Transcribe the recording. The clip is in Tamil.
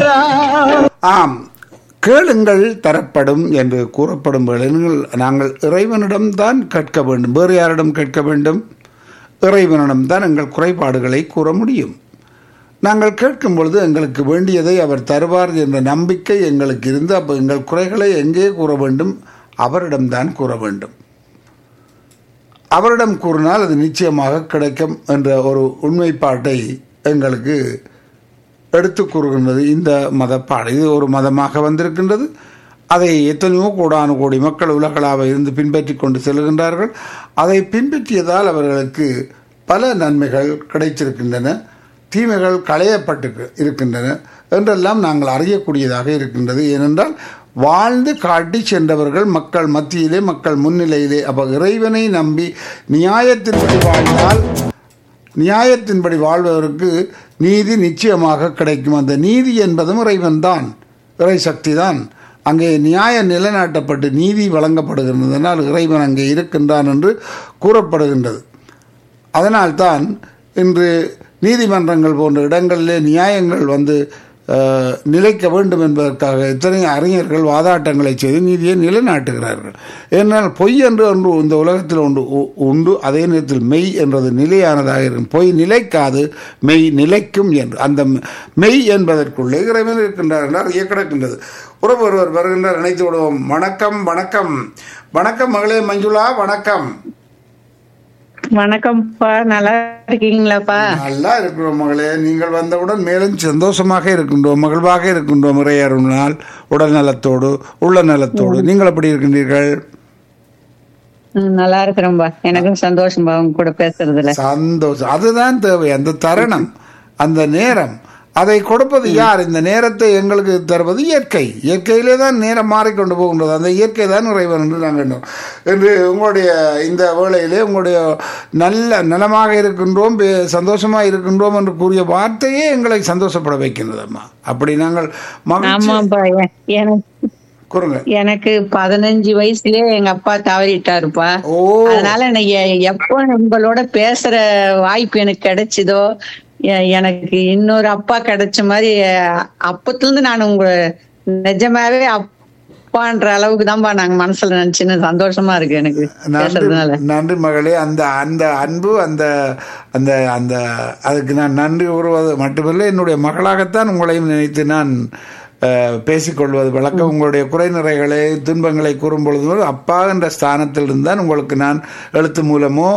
ஆம் கேளுங்கள் தரப்படும் என்று கூறப்படும் வேளையில் நாங்கள் இறைவனிடம்தான் கேட்க வேண்டும் வேறு யாரிடம் கேட்க வேண்டும் இறைவனிடம்தான் எங்கள் குறைபாடுகளை கூற முடியும் நாங்கள் கேட்கும் பொழுது எங்களுக்கு வேண்டியதை அவர் தருவார் என்ற நம்பிக்கை எங்களுக்கு இருந்து அப்போ எங்கள் குறைகளை எங்கே கூற வேண்டும் அவரிடம்தான் கூற வேண்டும் அவரிடம் கூறினால் அது நிச்சயமாக கிடைக்கும் என்ற ஒரு உண்மைப்பாட்டை எங்களுக்கு எடுத்து கூறுகின்றது இந்த மதப்பாடு இது ஒரு மதமாக வந்திருக்கின்றது அதை எத்தனையோ கோடானு கோடி மக்கள் உலகளாக இருந்து பின்பற்றி கொண்டு செல்கின்றார்கள் அதை பின்பற்றியதால் அவர்களுக்கு பல நன்மைகள் கிடைத்திருக்கின்றன தீமைகள் களையப்பட்டு இருக்கின்றன என்றெல்லாம் நாங்கள் அறியக்கூடியதாக இருக்கின்றது ஏனென்றால் வாழ்ந்து காட்டி சென்றவர்கள் மக்கள் மத்தியிலே மக்கள் முன்னிலையிலே அப்போ இறைவனை நம்பி நியாயத்தின்படி வாழ்ந்தால் நியாயத்தின்படி வாழ்பவருக்கு நீதி நிச்சயமாக கிடைக்கும் அந்த நீதி என்பதும் இறைவன்தான் இறை சக்தி தான் அங்கே நியாயம் நிலைநாட்டப்பட்டு நீதி வழங்கப்படுகின்றதனால் இறைவன் அங்கே இருக்கின்றான் என்று கூறப்படுகின்றது அதனால்தான் இன்று நீதிமன்றங்கள் போன்ற இடங்களிலே நியாயங்கள் வந்து அஹ், நிலைக்க வேண்டும் என்பதற்காக எத்தனை அறிஞர்கள் வாதாட்டங்களை செய்து நீதியை நிலைநாட்டுகிறார்கள் ஏனால் பொய் என்று ஒன்று இந்த உலகத்தில் ஒன்று உ- உண்டு அதே நேரத்தில் மெய் என்றது நிலையானதாக இருக்கும் பொய் நிலைக்காது மெய் நிலைக்கும் என்று அந்த மெ- மெய் என்பதற்குள்ளே இறைவன் இருக்கின்றார் என்றால் அறிய கிடக்கின்றது உறவு ஒருவர் வருகின்றார் நினைத்து விடுவோம் வணக்கம் வணக்கம் வணக்கம் மகளே மஞ்சுளா வணக்கம் வணக்கம்ப்பா நல்லா இருக்கீங்களாப்பா நல்லா இருக்கிறோம் மகளே நீங்கள் வந்தவுடன் மேலும் சந்தோஷமாக இருக்கின்றோம் மகிழ்வாக இருக்கின்றோம் இறையருளால் உடல் நலத்தோடு உள்ள நலத்தோடு நீங்கள் எப்படி இருக்கின்றீர்கள் ம், நல்லா இருக்கிறோம்பா எனக்கும் சந்தோஷம்பா உங்க கூட பேசுறதுல சந்தோஷம் அதுதான் தேவை அந்த தருணம் அந்த நேரம் அதை கொடுப்பது யார் இந்த நேரத்தை எங்களுக்கு தருவது இயற்கை இயற்கையிலே தான் நேரம் மாறிக்கொண்டு போகின்றது அந்த இயற்கை தான் இறைவன் என்று நாங்கள் எண்ணுவோம். என்று உங்களுடைய இந்த வேளையிலே உங்களுடைய நல்ல நலமாக இருக்கின்றோம் பே- சந்தோஷமாக இருக்கின்றோம் என்று கூறிய வார்த்தையே எங்களை சந்தோஷப்பட வைக்கின்றது அம்மா அப்படி நாங்கள் மகிழ்ச்சி ஆமாப்பா எ- எனக்கு கூறுங்க எனக்கு பதினஞ்சு வயசுலயே எங்க அப்பா தவறிட்டாருப்பா ஓ அதனால நான் எ- எப்போ உங்களோட பேசுற வாய்ப்பு எனக்கு கிடைச்சதோ எ- எனக்கு இன்னொரு அப்பா கிடைச்ச மாதிரி அ- அப்பத்துல இருந்து நான் உங்க நிஜமாவே அப்பான்ற அளவுக்கு தான்ப்பா நாங்க மனசுல நினைச்சுன்னு சந்தோஷமா இருக்கு எனக்கு நன்றி பேசுறதுனால நன்றி மகளே அந்த அந்த அன்பு அந்த அந்த அந்த அதுக்கு நான் நன்றி கூறுவது மட்டுமல்ல என்னுடைய மகளாகத்தான் உங்களையும் நினைத்து நான் அஹ், பேசிக்கொள்வது வழக்கம் உங்களுடைய குறை நிறைகளை துன்பங்களை கூறும் பொழுது அப்பா என்ற ஸ்தானத்தில் இருந்தான் உங்களுக்கு நான் எழுத்து மூலமோ